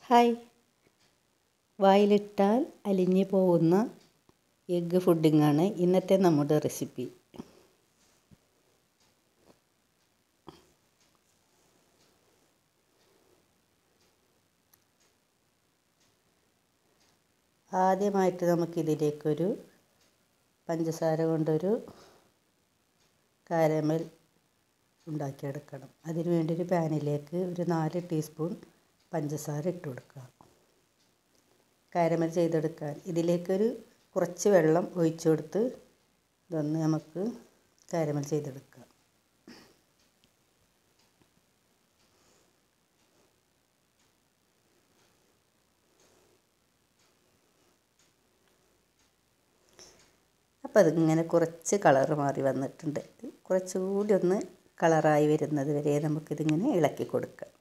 hi വായിലിട്ടാൽ അലിഞ്ഞു പോകുന്ന egg ഫുഡിങ്ങാണ് ഇന്നത്തെ നമ്മുടെ റെസിപ്പി ആദ്യമായിട്ട് നമുക്കിതിലേക്കൊരു പഞ്ചസാര കൊണ്ടൊരു കാരമൽ ഉണ്ടാക്കിയെടുക്കണം അതിന് വേണ്ടി ഒരു പാനിലേക്ക് ഒരു നാല് ടീസ്പൂൺ പഞ്ചസാര ഇട്ട് കൊടുക്കുക കാരമൽ ചെയ്തെടുക്കാൻ ഇതിലേക്കൊരു കുറച്ച് വെള്ളം ഒഴിച്ചു കൊടുത്ത് ഇതൊന്ന് നമുക്ക് കാരമൽ ചെയ്തെടുക്കാം അപ്പോൾ അതിങ്ങനെ കുറച്ച് കളറ് മാറി വന്നിട്ടുണ്ട് കുറച്ചുകൂടി ഒന്ന് കളറായി വരുന്നത് വരെ നമുക്കിതിങ്ങനെ ഇളക്കി കൊടുക്കാം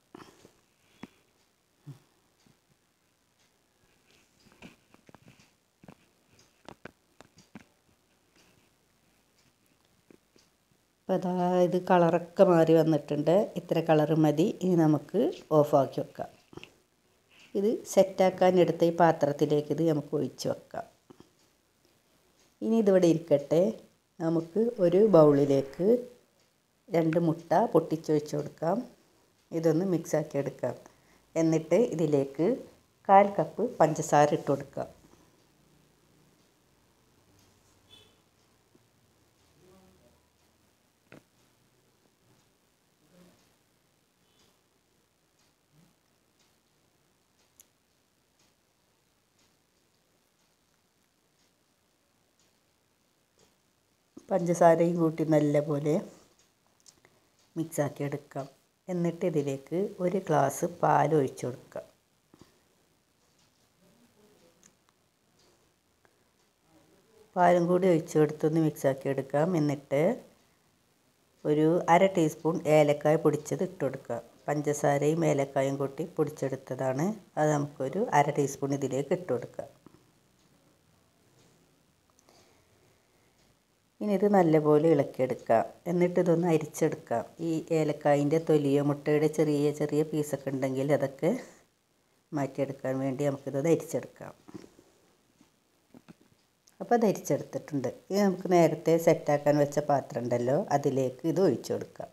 അപ്പോൾ അതാ ഇത് കളറൊക്കെ മാറി വന്നിട്ടുണ്ട് ഇത്ര കളറ് മതി ഇനി നമുക്ക് ഓഫാക്കി വെക്കാം ഇത് സെറ്റാക്കാൻ എടുത്ത ഈ പാത്രത്തിലേക്ക് ഇത് നമുക്ക് ഒഴിച്ച് വെക്കാം ഇനി ഇതിവിടെ ഇരിക്കട്ടെ നമുക്ക് ഒരു ബൗളിലേക്ക് രണ്ട് മുട്ട പൊട്ടിച്ചൊഴിച്ച് കൊടുക്കാം ഇതൊന്ന് മിക്സാക്കി എടുക്കാം എന്നിട്ട് ഇതിലേക്ക് കാൽ കപ്പ് പഞ്ചസാര ഇട്ട് കൊടുക്കാം പഞ്ചസാരയും കൂട്ടി നല്ലപോലെ മിക്സാക്കി എടുക്കാം എന്നിട്ട് ഇതിലേക്ക് ഒരു ഗ്ലാസ് പാൽ ഒഴിച്ചു കൊടുക്കാം പാലും കൂടി ഒഴിച്ചു കൊടുത്തൊന്ന് മിക്സാക്കി എടുക്കാം എന്നിട്ട് ഒരു അര ടീസ്പൂൺ ഏലക്കായ പൊടിച്ചത് ഇട്ട് കൊടുക്കുക പഞ്ചസാരയും ഏലക്കായും കൂട്ടി പൊടിച്ചെടുത്തതാണ് അത് നമുക്കൊരു അര ടീസ്പൂൺ ഇതിലേക്ക് ഇട്ട് കൊടുക്കാം ഇനി ഇത് നല്ലപോലെ ഇളക്കിയെടുക്കാം എന്നിട്ട് ഇതൊന്ന് അരിച്ചെടുക്കാം ഈ ഏലക്കായിൻ്റെ തൊലിയോ മുട്ടയുടെ ചെറിയ ചെറിയ പീസൊക്കെ ഉണ്ടെങ്കിൽ അതൊക്കെ മാറ്റിയെടുക്കാൻ വേണ്ടി നമുക്കിത് അരിച്ചെടുക്കാം അപ്പോൾ അത് അരിച്ചെടുത്തിട്ടുണ്ട് ഇനി നമുക്ക് നേരത്തെ സെറ്റാക്കാൻ വെച്ച പാത്രം ഉണ്ടല്ലോ അതിലേക്ക് ഇത് ഒഴിച്ചു കൊടുക്കാം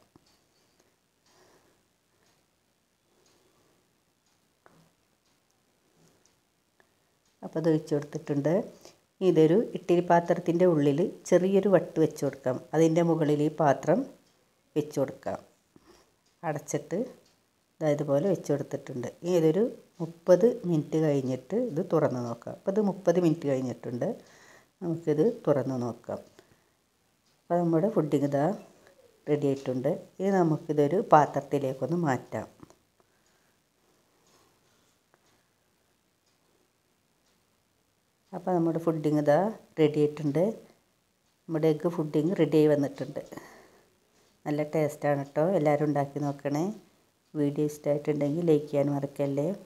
അപ്പോൾ അത് ഒഴിച്ചു കൊടുത്തിട്ടുണ്ട് ഇതൊരു ഇഡ്ഡലി പാത്രത്തിൻ്റെ ഉള്ളിൽ ചെറിയൊരു വട്ട് വെച്ച് കൊടുക്കാം അതിൻ്റെ മുകളിൽ ഈ പാത്രം വെച്ച് കൊടുക്കാം അടച്ചിട്ട് ഇതുപോലെ വെച്ച് കൊടുത്തിട്ടുണ്ട് ഇനി ഇതൊരു മുപ്പത് മിനിറ്റ് കഴിഞ്ഞിട്ട് ഇത് തുറന്ന് നോക്കാം അപ്പോൾ ഇത് മുപ്പത് മിനിറ്റ് കഴിഞ്ഞിട്ടുണ്ട് നമുക്കിത് തുറന്ന് നോക്കാം അപ്പോൾ നമ്മുടെ ഫുഡിങ് ഇതാ റെഡി ആയിട്ടുണ്ട് ഇനി നമുക്കിതൊരു പാത്രത്തിലേക്കൊന്ന് മാറ്റാം അപ്പോൾ നമ്മുടെ ഫുഡിങ് ഇതാ റെഡി ആയിട്ടുണ്ട് നമ്മുടെ എഗ്ഗ് ഫുഡിങ് റെഡി ആയി വന്നിട്ടുണ്ട് നല്ല ടേസ്റ്റാണ് കേട്ടോ എല്ലാവരും ഉണ്ടാക്കി നോക്കണേ വീഡിയോ ഇഷ്ടമായിട്ടുണ്ടെങ്കിൽ ലൈക്ക് ചെയ്യാൻ മറക്കല്ലേ